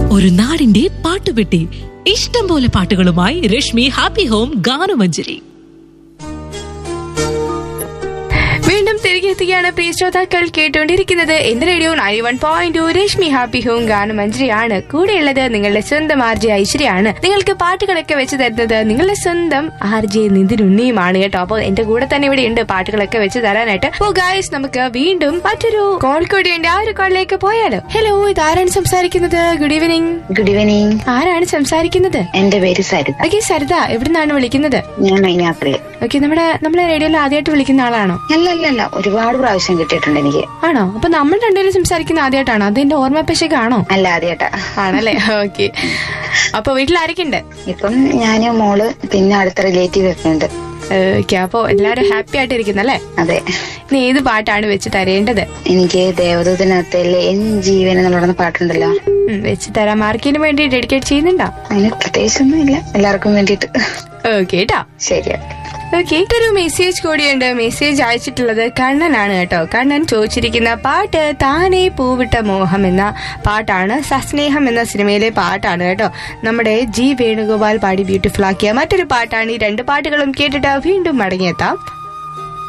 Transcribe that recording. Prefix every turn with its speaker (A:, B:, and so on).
A: ഒരു നാടിന്റെ പാട്ടുപെട്ടി ഇഷ്ടം പോലെ പാട്ടുകളുമായി രശ്മി ഹാപ്പി ഹോം ഗാനമഞ്ജരി
B: വീണ്ടും തിരികെ എത്തുകയാണ് പ്രിയ ശ്രോതാക്കൾ കേട്ടുകൊണ്ടിരിക്കുന്നത് എന്റെ radio nine one point Rashmi happy home ഗാനമഞ്ജരിയാണ് കൂടെയുള്ളത് നിങ്ങളുടെ സ്വന്തം ആർ ജെ ഐശ്വര്യാണ് നിങ്ങൾക്ക് പാട്ടുകളൊക്കെ വെച്ച് തരുന്നത് നിങ്ങളുടെ സ്വന്തം ആർ ജെ നിതിനുണ്ണിയുമാണ് കേട്ടോ അപ്പോൾ എന്റെ കൂടെ തന്നെ ഇവിടെ ഉണ്ട് പാട്ടുകളൊക്കെ വെച്ച് തരാനായിട്ട് അപ്പോൾ ഗായസ് നമുക്ക് വീണ്ടും മറ്റൊരു കോൾ കൂടിയുണ്ട് ആ ഒരു കോളിലേക്ക് പോയാലോ ഹലോ ഇത് ആരാണ് സംസാരിക്കുന്നത് ഗുഡ് ഈവനിങ്
C: ഗുഡ് ഈവനിങ്
B: ആരാണ് സംസാരിക്കുന്നത്
C: എന്റെ പേര് സരിത
B: ഓക്കെ സരിത എവിടുന്നാണ് വിളിക്കുന്നത്
C: ഞാൻ മൈനാപ്രിയ
B: ഓക്കെ നമ്മുടെ നമ്മളെ റേഡിയോയിൽ ആദ്യമായിട്ട് വിളിക്കുന്ന ആളാണോ
C: അല്ല അല്ല അല്ല ഒരുപാട് പ്രാവശ്യം കിട്ടിയിട്ടുണ്ട് എനിക്ക്
B: ആണോ അപ്പൊ നമ്മൾ രണ്ടുപേരും സംസാരിക്കുന്ന ആദ്യമായിട്ടാണോ അതെന്റെ ഓർമ്മപ്പശകാണോ
C: അല്ല ആദ്യമായിട്ടാ
B: ആണല്ലേ ഓക്കെ അപ്പൊ വീട്ടിൽ ആരൊക്കെ ഉണ്ട്
C: ഇപ്പം ഞാന് മോള് പിന്നെ അടുത്ത റിലേറ്റീവ് ഒക്കെ ഉണ്ട്
B: ഓക്കെ അപ്പൊ എല്ലാരും ഹാപ്പി ആയിട്ട് ഇരിക്കുന്നല്ലേ
C: അതെ
B: ഇനി ഏത് പാട്ടാണ് വെച്ച് തരേണ്ടത്
C: എനിക്ക് ദേവദൂതനകത്തെ എൻ ജീവൻ എന്ന് പറയുന്ന പാട്ടുണ്ടല്ലോ
B: ഉം, വെച്ച് തരാം ആർക്കിന് വേണ്ടി ഡെഡിക്കേറ്റ് ചെയ്യുന്നുണ്ടോ
C: അതിന് പ്രത്യേകിച്ചൊന്നും ഇല്ല എല്ലാവർക്കും വേണ്ടിയിട്ട്
B: ഓക്കെ കേട്ടോ
C: ശരി
B: ഓക്കെ ഒരു മെസ്സേജ് കൂടിയുണ്ട് മെസ്സേജ് അയച്ചിട്ടുള്ളത് കണ്ണനാണ് കേട്ടോ കണ്ണൻ ചോദിച്ചിരിക്കുന്ന പാട്ട് താനേ പൂവിട്ട മോഹം എന്ന പാട്ടാണ് സസ്നേഹം എന്ന സിനിമയിലെ പാട്ടാണ് കേട്ടോ നമ്മുടെ ജി വേണുഗോപാൽ പാടി ബ്യൂട്ടിഫുൾ ആക്കിയ മറ്റൊരു പാട്ടാണ് ഈ രണ്ട് പാട്ടുകളും കേട്ടിട്ട് വീണ്ടും മടങ്ങിയെത്താം